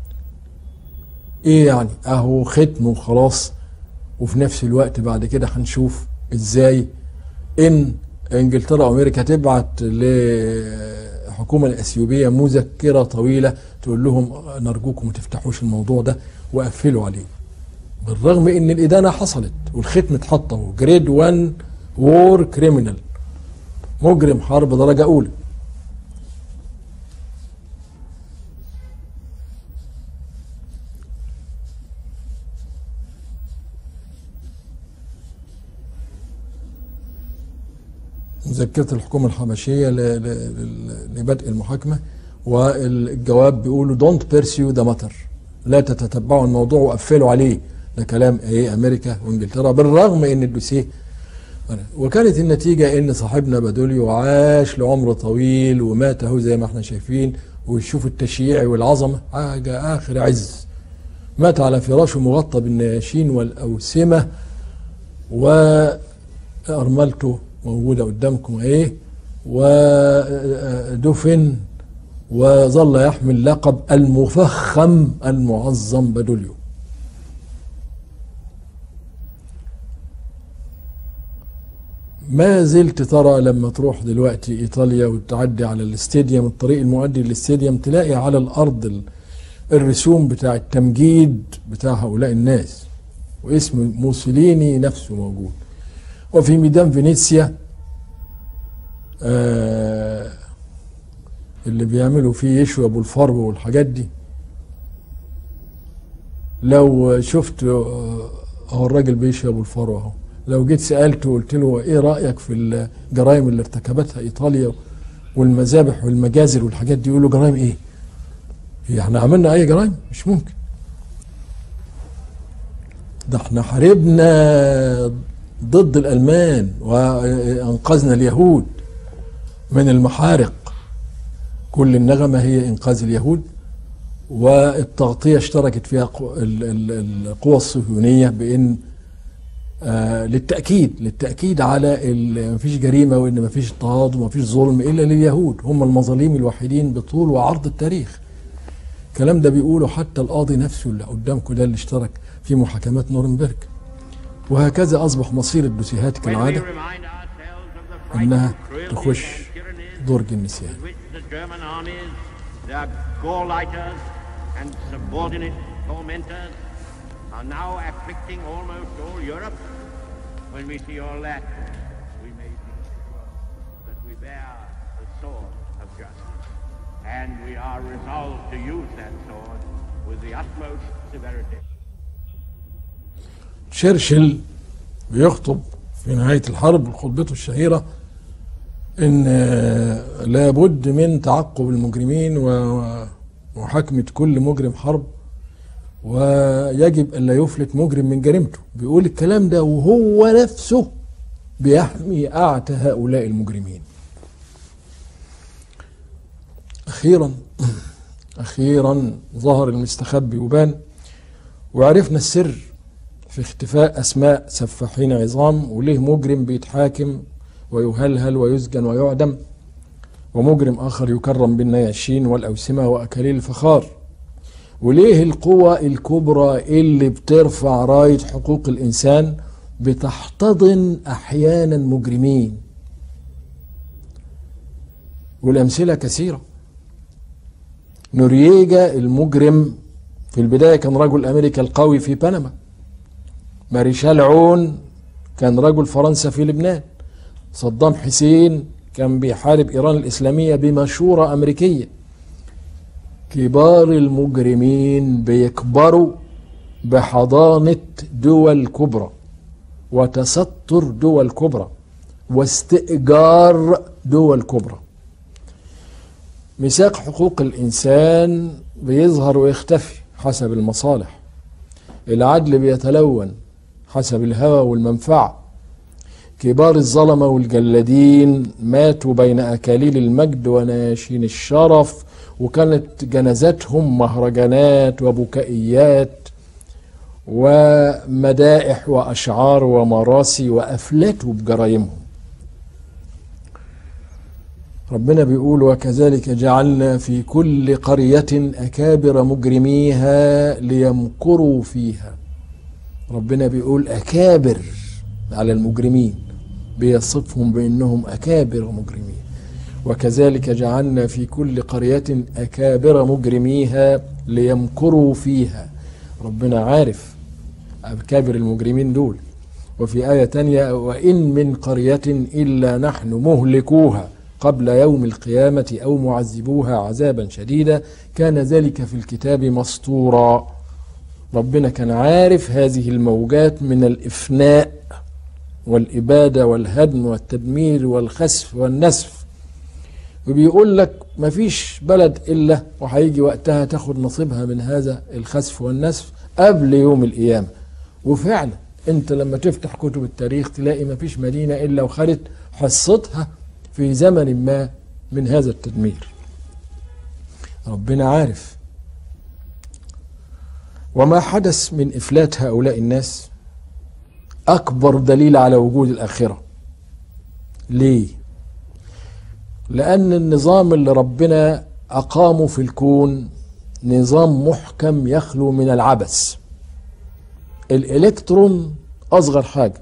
ايه يعني اهو ختم وخلاص وفي نفس الوقت بعد كده هنشوف ازاي ان انجلترا وامريكا تبعت ل الحكومة الأثيوبية مذكرة طويلة تقول لهم نرجوكم ما تفتحوش الموضوع ده وقفلوا عليه بالرغم ان الإدانة حصلت والختم اتحط اهو جريد 1 وور كريمنال مجرم حرب درجة أولى مذكرة الحكومة الحبشية لبدء المحاكمة والجواب بيقولوا دونت بيرسيو ذا ماتر لا تتتبعوا الموضوع وقفلوا عليه ده كلام ايه امريكا وانجلترا بالرغم ان الدوسيه وكانت النتيجة ان صاحبنا بدوليو عاش لعمر طويل ومات اهو زي ما احنا شايفين ويشوف التشييع والعظمة حاجة اخر عز مات على فراشه مغطى بالنياشين والأوسمة وأرملته موجودة قدامكم ايه ودفن وظل يحمل لقب المفخم المعظم بدوليو ما زلت ترى لما تروح دلوقتي ايطاليا وتعدي على الاستاديوم الطريق المؤدي للاستاديوم تلاقي على الارض الرسوم بتاع التمجيد بتاع هؤلاء الناس واسم موسوليني نفسه موجود وفي ميدان فينيسيا آه اللي بيعملوا فيه يشوي ابو الفرو والحاجات دي لو شفت اهو الراجل بيشوي ابو الفرو اهو لو جيت سالته وقلت له ايه رايك في الجرائم اللي ارتكبتها ايطاليا والمذابح والمجازر والحاجات دي يقول له جرائم ايه؟ هي احنا عملنا اي جرائم؟ مش ممكن ده احنا حاربنا ضد الالمان وانقذنا اليهود من المحارق كل النغمه هي انقاذ اليهود والتغطيه اشتركت فيها القوى الصهيونيه بان آه للتاكيد للتاكيد على ما فيش جريمه وان ما فيش اضطهاد وما فيش ظلم الا لليهود هم المظاليم الوحيدين بطول وعرض التاريخ الكلام ده بيقوله حتى القاضي نفسه اللي قدامكم ده اللي اشترك في محاكمات نورنبرج وهكذا اصبح مصير الدوسيهات كالعاده انها تخش درج النسيان are now afflicting almost all Europe. When we see all that, we may be sure that we bear the sword of justice. And we are resolved to use that sword with the utmost severity. تشرشل بيخطب في نهاية الحرب خطبته الشهيرة ان لابد من تعقب المجرمين ومحاكمة كل مجرم حرب ويجب أن لا يفلت مجرم من جريمته بيقول الكلام ده وهو نفسه بيحمي أعتى هؤلاء المجرمين أخيرا أخيرا ظهر المستخبي وبان وعرفنا السر في اختفاء أسماء سفاحين عظام وليه مجرم بيتحاكم ويهلهل ويسجن ويعدم ومجرم آخر يكرم بالنياشين والأوسمة وأكاليل الفخار وليه القوى الكبرى اللي بترفع راية حقوق الإنسان بتحتضن أحيانا مجرمين والأمثلة كثيرة نورييجا المجرم في البداية كان رجل أمريكا القوي في بنما ماريشال عون كان رجل فرنسا في لبنان صدام حسين كان بيحارب إيران الإسلامية بمشورة أمريكية كبار المجرمين بيكبروا بحضانة دول كبرى وتستر دول كبرى واستئجار دول كبرى ميثاق حقوق الإنسان بيظهر ويختفي حسب المصالح العدل بيتلون حسب الهوى والمنفعة كبار الظلمة والجلادين ماتوا بين أكاليل المجد وناشين الشرف وكانت جنازاتهم مهرجانات وبكائيات ومدائح وأشعار ومراسي وأفلتوا بجرايمهم ربنا بيقول وكذلك جعلنا في كل قرية أكابر مجرميها ليمكروا فيها ربنا بيقول أكابر على المجرمين بيصفهم بأنهم أكابر مجرمين وكذلك جعلنا في كل قرية أكابر مجرميها ليمكروا فيها ربنا عارف أكابر المجرمين دول وفي آية تانية وإن من قرية إلا نحن مهلكوها قبل يوم القيامة أو معذبوها عذابا شديدا كان ذلك في الكتاب مسطورا ربنا كان عارف هذه الموجات من الإفناء والإبادة والهدم والتدمير والخسف والنسف وبيقول لك مفيش بلد إلا وهيجي وقتها تاخد نصيبها من هذا الخسف والنسف قبل يوم القيامة وفعلا انت لما تفتح كتب التاريخ تلاقي ما فيش مدينة الا وخدت حصتها في زمن ما من هذا التدمير ربنا عارف وما حدث من افلات هؤلاء الناس اكبر دليل على وجود الاخره ليه لان النظام اللي ربنا اقامه في الكون نظام محكم يخلو من العبث الالكترون اصغر حاجه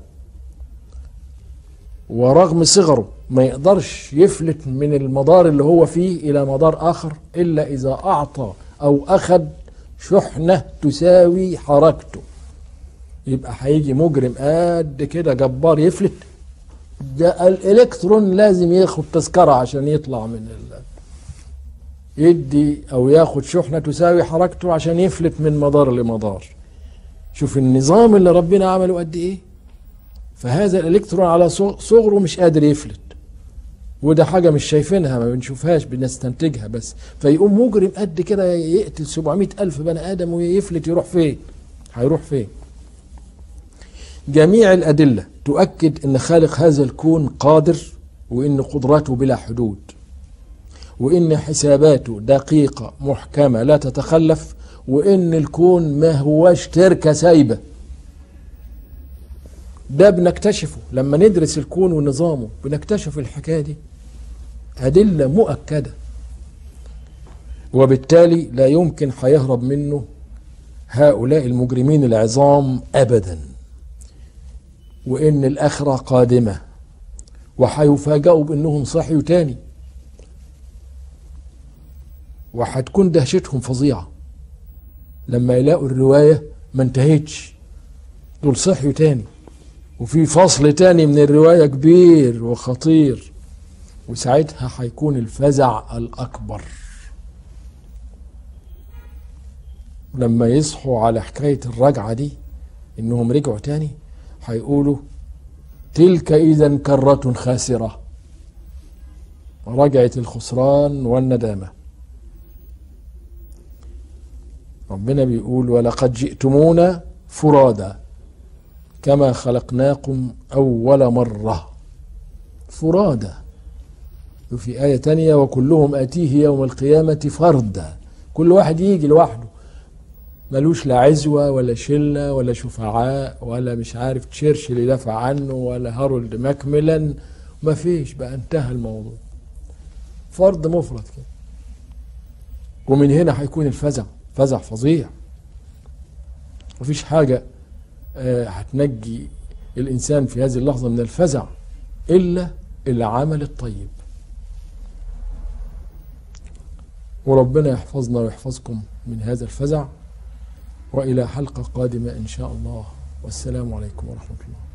ورغم صغره ما يقدرش يفلت من المدار اللي هو فيه الى مدار اخر الا اذا اعطى او اخذ شحنه تساوي حركته يبقى هيجي مجرم قد كده جبار يفلت ده الالكترون لازم ياخد تذكره عشان يطلع من ال... يدي او ياخد شحنه تساوي حركته عشان يفلت من مدار لمدار شوف النظام اللي ربنا عمله قد ايه فهذا الالكترون على صغره مش قادر يفلت وده حاجة مش شايفينها ما بنشوفهاش بنستنتجها بس فيقوم مجرم قد كده يقتل 700 ألف بني آدم ويفلت يروح فين هيروح فين جميع الأدلة تؤكد أن خالق هذا الكون قادر وأن قدراته بلا حدود وأن حساباته دقيقة محكمة لا تتخلف وأن الكون ما هواش تركة سايبة ده بنكتشفه لما ندرس الكون ونظامه بنكتشف الحكاية دي أدلة مؤكدة وبالتالي لا يمكن هيهرب منه هؤلاء المجرمين العظام أبدا وإن الآخرة قادمة وهيفاجئوا بأنهم صحيوا تاني وهتكون دهشتهم فظيعة لما يلاقوا الرواية ما انتهتش دول صحيوا تاني وفي فصل تاني من الرواية كبير وخطير وساعتها هيكون الفزع الأكبر لما يصحوا على حكاية الرجعة دي إنهم رجعوا تاني هيقولوا تلك إذا كرة خاسرة رجعت الخسران والندامة ربنا بيقول ولقد جئتمونا فرادا كما خلقناكم أول مرة فرادا وفي آية تانية وكلهم آتيه يوم القيامة فردا كل واحد يجي لوحده ملوش لا عزوة ولا شلة ولا شفعاء ولا مش عارف تشيرشل يدافع عنه ولا هارولد ماكميلان ما فيش بقى انتهى الموضوع فرد مفرد كده ومن هنا هيكون الفزع فزع فظيع مفيش حاجة هتنجي الإنسان في هذه اللحظة من الفزع إلا العمل الطيب وربنا يحفظنا ويحفظكم من هذا الفزع وإلى حلقة قادمة إن شاء الله والسلام عليكم ورحمة الله